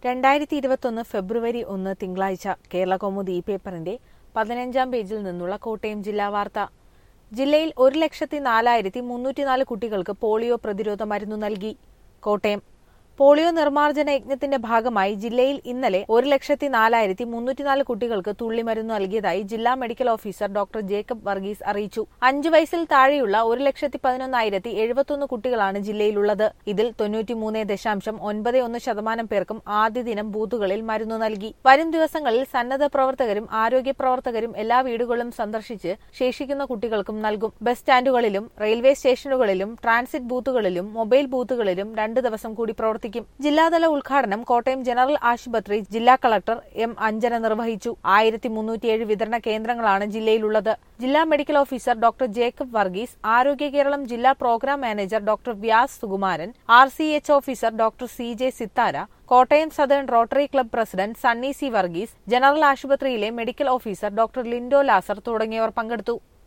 രണ്ടായിരത്തി ഇരുപത്തൊന്ന് ഫെബ്രുവരി ഒന്ന് തിങ്കളാഴ്ച കേരള കൗമുദി ഈ പേപ്പറിന്റെ പതിനഞ്ചാം പേജിൽ നിന്നുള്ള കോട്ടയം ജില്ലാ വാർത്ത ജില്ലയിൽ ഒരു ലക്ഷത്തി നാലായിരത്തി മുന്നൂറ്റിനാല് കുട്ടികൾക്ക് പോളിയോ പ്രതിരോധ മരുന്ന് നൽകി കോട്ടയം പോളിയോ നിർമ്മാർജ്ജന യജ്ഞത്തിന്റെ ഭാഗമായി ജില്ലയിൽ ഇന്നലെ ഒരു ലക്ഷത്തി നാലായിരത്തി മുന്നൂറ്റിനാല് കുട്ടികൾക്ക് തുള്ളിമരുന്ന് നൽകിയതായി ജില്ലാ medical officer doctor Jacob Varghese അറിയിച്ചു അഞ്ചു വയസ്സിൽ താഴെയുള്ള ഒരു ലക്ഷത്തി പതിനൊന്നായിരത്തി എഴുപത്തൊന്ന് കുട്ടികളാണ് ജില്ലയിലുള്ളത് ഇതിൽ തൊണ്ണൂറ്റിമൂന്ന് ദശാംശം ഒൻപത് ഒന്ന് ശതമാനം പേർക്കും ആദ്യ ദിനം ബൂത്തുകളിൽ മരുന്ന് നൽകി വരും ദിവസങ്ങളിൽ സന്നദ്ധ പ്രവർത്തകരും ആരോഗ്യ പ്രവർത്തകരും എല്ലാ വീടുകളും സന്ദർശിച്ച് ശേഷിക്കുന്ന കുട്ടികൾക്കും നൽകും ബസ് സ്റ്റാൻഡുകളിലും റെയിൽവേ സ്റ്റേഷനുകളിലും ട്രാൻസിറ്റ് ബൂത്തുകളിലും മൊബൈൽ ബൂത്തുകളിലും രണ്ട് ദിവസം കൂടി പ്രവർത്തിക്കും ജില്ലാതല ഉദ്ഘാടനം കോട്ടയം ജനറൽ ആശുപത്രി ജില്ലാ കളക്ടർ എം അഞ്ജന നിർവഹിച്ചു ആയിരത്തി മുന്നൂറ്റിയേഴ് വിതരണ കേന്ദ്രങ്ങളാണ് ജില്ലയിലുള്ളത് ജില്ലാ medical officer doctor Jacob Varghese Arogya Keralam ജില്ലാ programme manager doctor Vyas Sukumaran R C H officer doctor C J Sithara Kottayam southern rotary club president Sunny C Varghese general ആശുപത്രിയിലെ medical officer doctor Lindo Lazar തുടങ്ങിയവർ പങ്കെടുത്തു